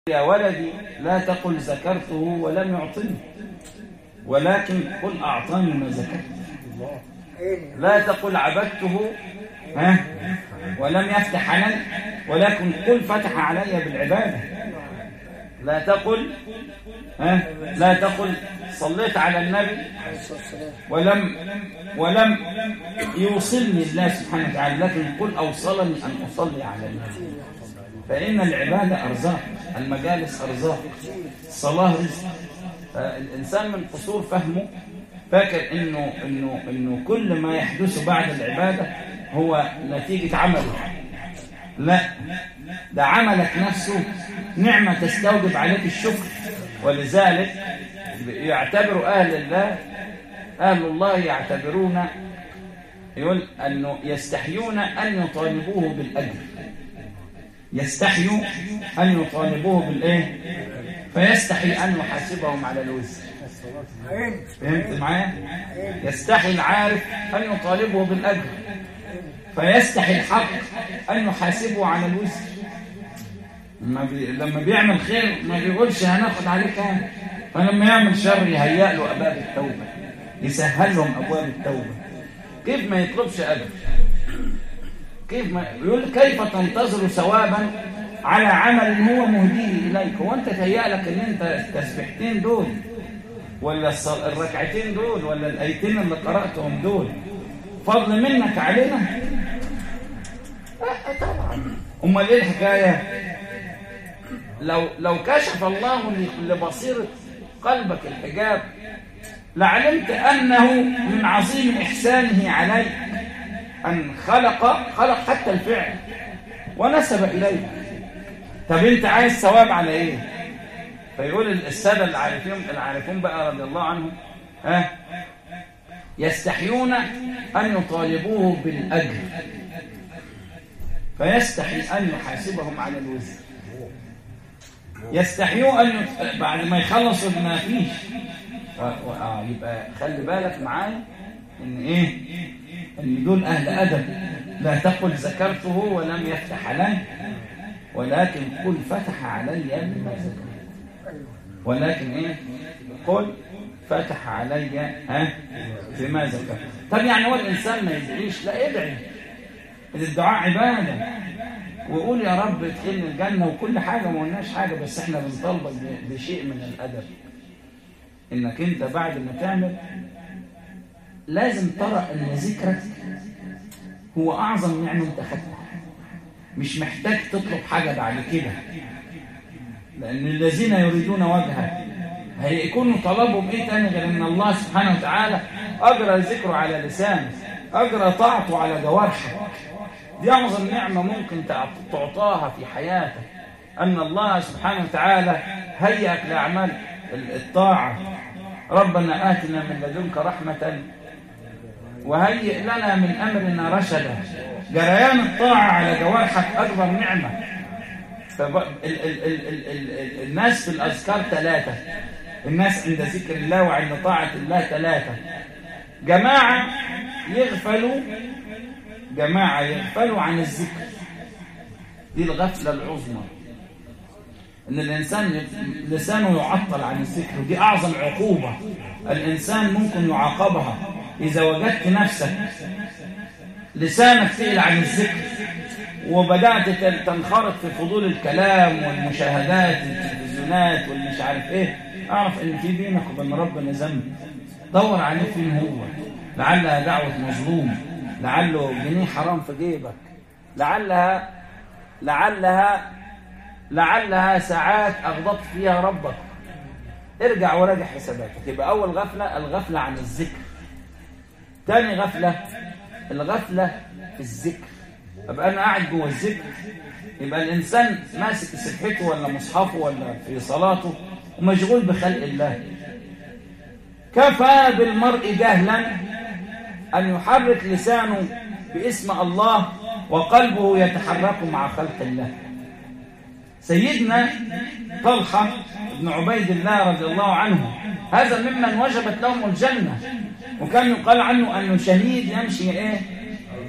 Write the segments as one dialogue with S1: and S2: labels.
S1: يا ولدي لا تقل ذكرته ولم يعطني ولكن قل أعطاني ما ذكرت لا تقل عبدته ها ولم يفتح علي ولكن قل فتح علي بالعبادة لا تقل ها لا تقل صليت على النبي ولم ولم يوصلني الله سبحانه وتعالى لكن قل أوصلني أن أصلي على النبي فإن العبادة أرزاق المجالس أرزاق الصلاة رزق فالإنسان من قصور فهمه فاكر إنه, إنه, إنه كل ما يحدث بعد العبادة هو نتيجة عمله لا ده عملك نفسه نعمة تستوجب عليك الشكر ولذلك يعتبر أهل الله أهل الله يعتبرون يقول أنه يستحيون أن يطالبوه بالأجر يستحيوا أن يطالبوه بالإيه فيستحي أن يحاسبهم على الوزر فهمت معايا يستحي العارف أن يطالبه بالأجر فيستحي الحق أن يحاسبه على الوزر لما, بي... لما بيعمل خير ما بيقولش هناخد عليه كام فلما يعمل شر يهيأ له أبواب التوبة يسهل لهم أبواب التوبة كيف ما يطلبش أجر كيف ما يقول كيف تنتظر ثوابا على عمل هو مهديه إليك هو أنت تهيأ لك أن أنت التسبيحتين دول ولا الركعتين دول ولا الآيتين اللي قرأتهم دول فضل منك علينا لا طبعا امال ايه الحكايه لو لو كشف الله لبصيره قلبك الحجاب لعلمت انه من عظيم احسانه عليك ان خلق خلق حتى الفعل ونسب اليك طب انت عايز ثواب على ايه فيقول الساده العارفين العارفون بقى رضي الله عنهم ها يستحيون أن يطالبوه بالأجر فيستحي أن يحاسبهم على الوزر يستحيوا أن يت... بعد ما يخلصوا ما فيش و... و... آه يبقى خلي بالك معايا إن إيه إن دول أهل أدب لا تقل ذكرته ولم يفتح علي ولكن قل فتح علي بما ذكرت ولكن إيه قل فتح علي ها بما ذكر طب يعني هو الانسان ما يدعيش لا ادعي الدعاء عباده وقول يا رب ادخلني الجنه وكل حاجه ما قلناش حاجه بس احنا بنطالبك بشيء من الادب انك انت بعد ما تعمل لازم ترى ان ذكرك هو اعظم نعمه انت خدتها مش محتاج تطلب حاجه بعد كده لان الذين يريدون وجهه هيكونوا طلبهم ايه تاني غير ان الله سبحانه وتعالى اجرى ذكره على لسانه اجرى طاعته على جوارحه دي اعظم نعمه ممكن تعطاها في حياتك ان الله سبحانه وتعالى هيئك لاعمال الطاعه ربنا اتنا من لدنك رحمه وهيئ لنا من امرنا رشدا جريان الطاعه على جوارحك اكبر نعمه ال ال ال ال ال الناس في الاذكار ثلاثه الناس عند ذكر الله وعند طاعة الله ثلاثة جماعة يغفلوا جماعة يغفلوا عن الذكر دي الغفلة العظمى ان الانسان لسانه يعطل عن الذكر ودي اعظم عقوبة الانسان ممكن يعاقبها اذا وجدت نفسك لسانك تقل عن الذكر وبدأت تنخرط في فضول الكلام والمشاهدات والتلفزيونات والمش عارف ايه اعرف ان في بينك وبين ربنا ذنب دور عليه فين هو لعلها دعوة مظلوم لعله جنيه حرام في جيبك لعلها لعلها لعلها ساعات اغضبت فيها ربك ارجع وراجع حساباتك يبقى اول غفلة الغفلة عن الذكر تاني غفلة الغفلة في الذكر ابقى انا قاعد جوه الذكر يبقى الانسان ماسك سبحته ولا مصحفه ولا في صلاته ومشغول بخلق الله كفى بالمرء جهلا أن يحرك لسانه باسم الله وقلبه يتحرك مع خلق الله سيدنا طلحة بن عبيد الله رضي الله عنه هذا ممن وجبت لهم الجنة وكان يقال عنه أنه شهيد يمشي إيه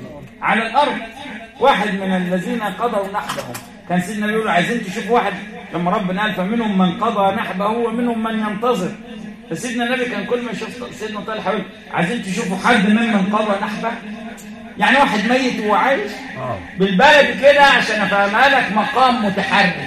S1: على الأرض واحد من الذين قضوا نحبهم كان سيدنا بيقول عايزين تشوفوا واحد لما ربنا قال فمنهم من قضى نحبه ومنهم من ينتظر فسيدنا النبي كان كل ما يشوف سيدنا طالح يقول عايزين تشوفوا حد ممن قضى نحبه يعني واحد ميت وهو عايش
S2: اه
S1: بالبلد كده عشان افهمها لك مقام متحرك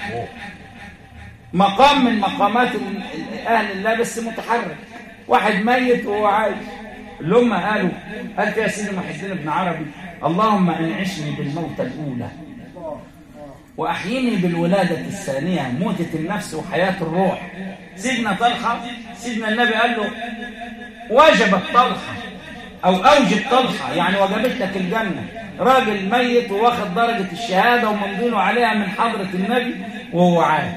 S1: مقام من مقامات ال- اهل الله بس متحرك واحد ميت وهو عايش اللي هم قالوا قال فيها سيدنا محي الدين ابن عربي اللهم انعشني بالموتة الاولى واحيني بالولاده الثانيه موتة النفس وحياه الروح سيدنا طلحه سيدنا النبي قال له وجبت طلحه او اوجب طلحه يعني وجبت لك الجنه راجل ميت وواخد درجه الشهاده وممضينه عليها من حضره النبي وهو عايش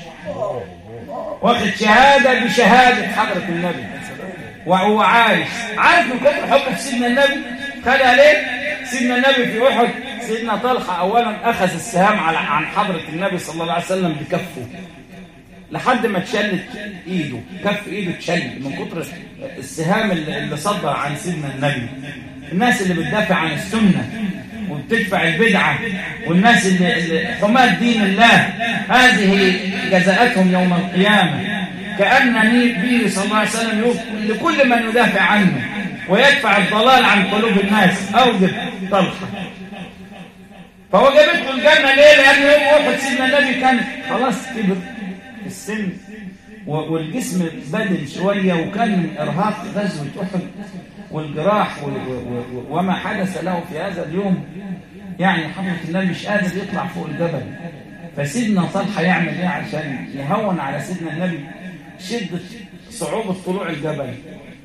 S1: واخد شهاده بشهاده حضره النبي وهو عايش عارف من كتر حبه في سيدنا النبي خدها ليه سيدنا النبي في احد سيدنا طلحه اولا اخذ السهام على عن حضره النبي صلى الله عليه وسلم بكفه لحد ما اتشلت ايده كف ايده اتشل من كتر السهام اللي اللي صدر عن سيدنا النبي الناس اللي بتدافع عن السنه وبتدفع البدعه والناس اللي, اللي حماة دين الله هذه جزاءتهم يوم القيامه كانني به صلى الله عليه وسلم يقول لكل من يدافع عنه ويدفع الضلال عن قلوب الناس اوجب طلحه فهو جابت له الجنه ليه؟ لان يوم واحد سيدنا النبي كان خلاص كبر في السن و- والجسم بدل شويه وكان من ارهاق غزوه احد والجراح و- و- و- وما حدث له في هذا اليوم يعني حضره النبي مش قادر يطلع فوق الجبل فسيدنا طلحه يعمل ايه عشان يهون على سيدنا النبي شده صعوبه طلوع الجبل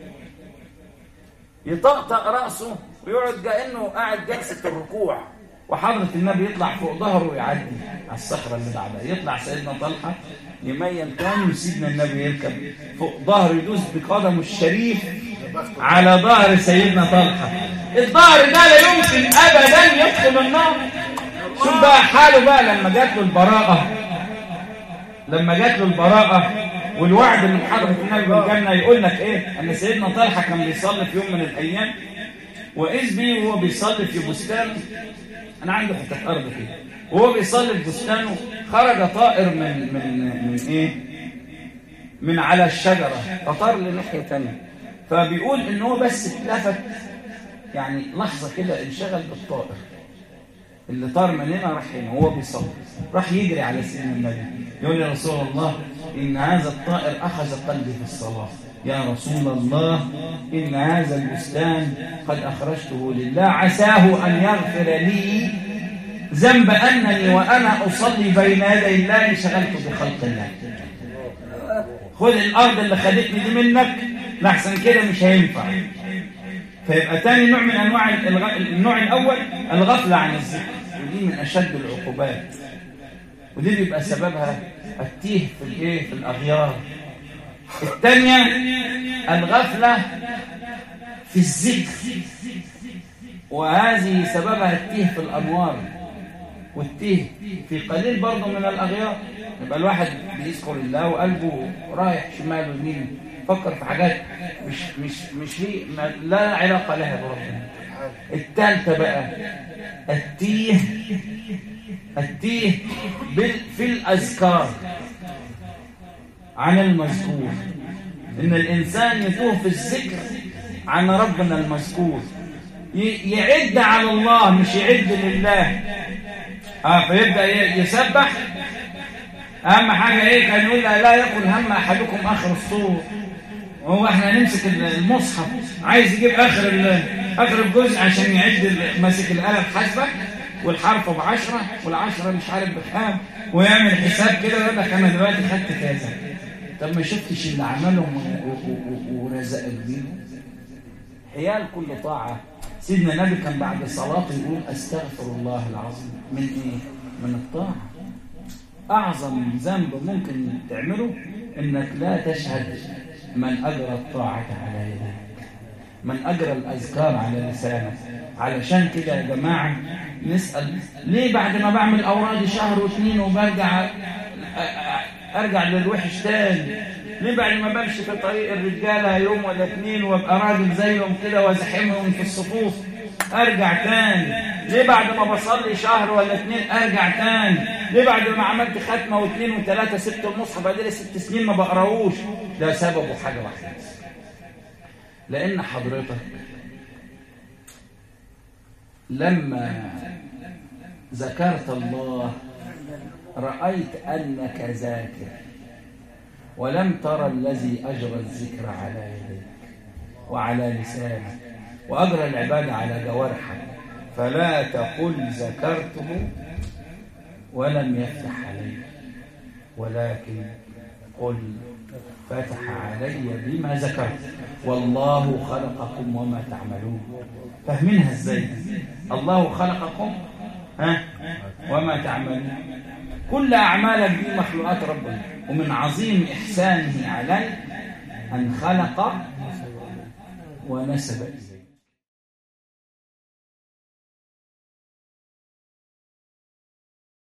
S1: يطقطق راسه ويقعد كانه قاعد جلسه الركوع وحضرة النبي يطلع فوق ظهره ويعدي على الصخرة اللي بعدها يطلع سيدنا طلحة يميل تاني وسيدنا النبي يركب فوق ظهره يدوس بقدمه الشريف على ظهر سيدنا طلحة الظهر ده لا يمكن أبدا يدخل النار شوف بقى حاله بقى لما جات له البراءة لما جات له البراءة والوعد من حضرة النبي بالجنة يقول لك ايه ان سيدنا طلحة كان بيصلي في يوم من الايام واذ بيه وهو بيصلي في بستانه انا عندي حته ارض كده وهو بيصلي في بستانه خرج طائر من من من ايه من على الشجره فطار لناحيه ثانيه فبيقول ان هو بس اتلفت يعني لحظه كده انشغل بالطائر اللي طار من هنا راح هنا وهو بيصلي راح يجري على سيدنا النبي يقول يا رسول الله ان هذا الطائر اخذ قلبي في الصلاه يا رسول الله ان هذا البستان قد اخرجته لله عساه ان يغفر لي ذنب انني وانا اصلي بين يدي الله انشغلت بخلق الله خذ الارض اللي خدتني دي منك لحسن كده مش هينفع فيبقى تاني نوع من انواع الغ... النوع الاول الغفله عن الذكر ودي من اشد العقوبات ودي بيبقى سببها التيه في الايه في الاغيار الثانيه الغفله في الذكر وهذه سببها التيه في الانوار والتيه في قليل برضه من الاغيار يبقى الواحد بيذكر الله وقلبه رايح شمال ويمين فكر في حاجات مش مش مش هي ما لا علاقه لها بربنا الثالثه بقى التيه التيه بال في الاذكار عن المذكور ان الانسان يتوه في الذكر عن ربنا المذكور ي- يعد على الله مش يعد لله اه فيبدا ي- يسبح اهم حاجه ايه كان يقول لا, لا يكن هم احدكم اخر الصور هو احنا نمسك المصحف عايز يجيب اخر ال- اخر الجزء عشان يعد ال- ماسك الاله الحاسبه والحرف بعشرة والعشرة مش عارف بكام ويعمل حساب كده ويقول لك انا دلوقتي خدت كذا طب ما شفتش اللي عملهم و- و- و- ورزقك بيهم حيال كل طاعة سيدنا النبي كان بعد صلاته يقول أستغفر الله العظيم من إيه؟ من الطاعة أعظم ذنب ممكن تعمله إنك لا تشهد من أجرى الطاعة على يديك من أجرى الأذكار على لسانك علشان كده يا جماعة نسأل ليه بعد ما بعمل أورادي شهر واثنين وبرجع أ- أ- أرجع للوحش تاني ليه بعد ما بمشي في طريق الرجالة يوم ولا اتنين وابقى راجل زيهم كده وازحمهم في الصفوف ارجع تاني ليه بعد ما بصلي شهر ولا اتنين ارجع تاني ليه بعد ما عملت ختمه واثنين وثلاثه سبت المصحف بعد ست سنين ما بقراهوش ده سببه حاجه واحده لان حضرتك لما ذكرت الله رأيت أنك ذاكر ولم ترى الذي أجرى الذكر على يديك وعلى لسانك وأجرى العبادة على جوارحك فلا تقل ذكرته ولم يفتح علي ولكن قل فتح علي بما ذكرت والله خلقكم وما تعملون فاهمينها ازاي الله خلقكم ها وما تعملون كل أعمالك دي مخلوقات ربنا ومن عظيم إحسانه عليك أن خلق ونسب إليك